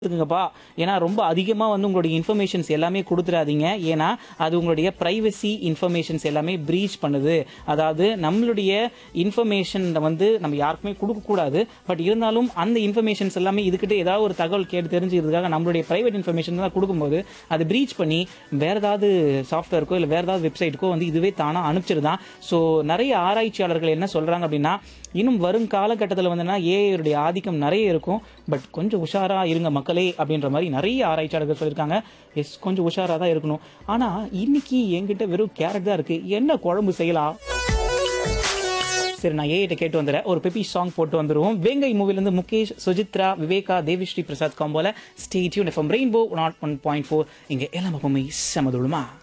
இருக்குங்கப்பா ஏன்னா ரொம்ப அதிகமாக வந்து உங்களுடைய இன்ஃபர்மேஷன்ஸ் எல்லாமே கொடுத்துடாதீங்க ஏன்னா அது உங்களுடைய ப்ரைவசி இன்ஃபர்மேஷன்ஸ் எல்லாமே ப்ரீச் பண்ணுது அதாவது நம்மளுடைய இன்ஃபர்மேஷன் வந்து நம்ம யாருக்குமே கொடுக்கக்கூடாது பட் இருந்தாலும் அந்த இன்ஃபர்மேஷன்ஸ் எல்லாமே இதுக்கிட்ட ஏதாவது ஒரு தகவல் கேட்டு தெரிஞ்சுக்கிறதுக்காக நம்மளுடைய ப்ரைவேட் இன்ஃபர்மேஷன் தான் கொடுக்கும்போது அது ப்ரீச் பண்ணி வேற ஏதாவது சாஃப்ட்வேருக்கோ இல்லை வேற ஏதாவது வெப்சைட்டுக்கோ வந்து இதுவே தானாக அனுப்பிச்சிருதான் ஸோ நிறைய ஆராய்ச்சியாளர்கள் என்ன சொல்கிறாங்க அப்படின்னா இன்னும் வரும் காலகட்டத்தில் வந்துன்னா ஏஐடைய ஆதிக்கம் நிறைய இருக்கும் பட் கொஞ்சம் உஷாரா இருங்க மக்களே அப்படின்ற மாதிரி நிறைய ஆராய்ச்சியாளர்கள் சொல்லியிருக்காங்க எஸ் கொஞ்சம் உஷாரா தான் இருக்கணும் ஆனா இன்னைக்கு என்கிட்ட வெறும் கேரட் தான் இருக்கு என்ன குழம்பு செய்யலாம் சரி நான் ஏஐட்ட கேட்டு வந்துடுறேன் ஒரு பெப்பி சாங் போட்டு வந்துருவோம் வேங்கை மூவிலேருந்து முகேஷ் சுஜித்ரா விவேகா தேவிஸ்ரீ பிரசாத் காம்போல stay tuned FM rainbow nought one point four இங்கே எல்லாம் எப்பவுமே செமதுழுமா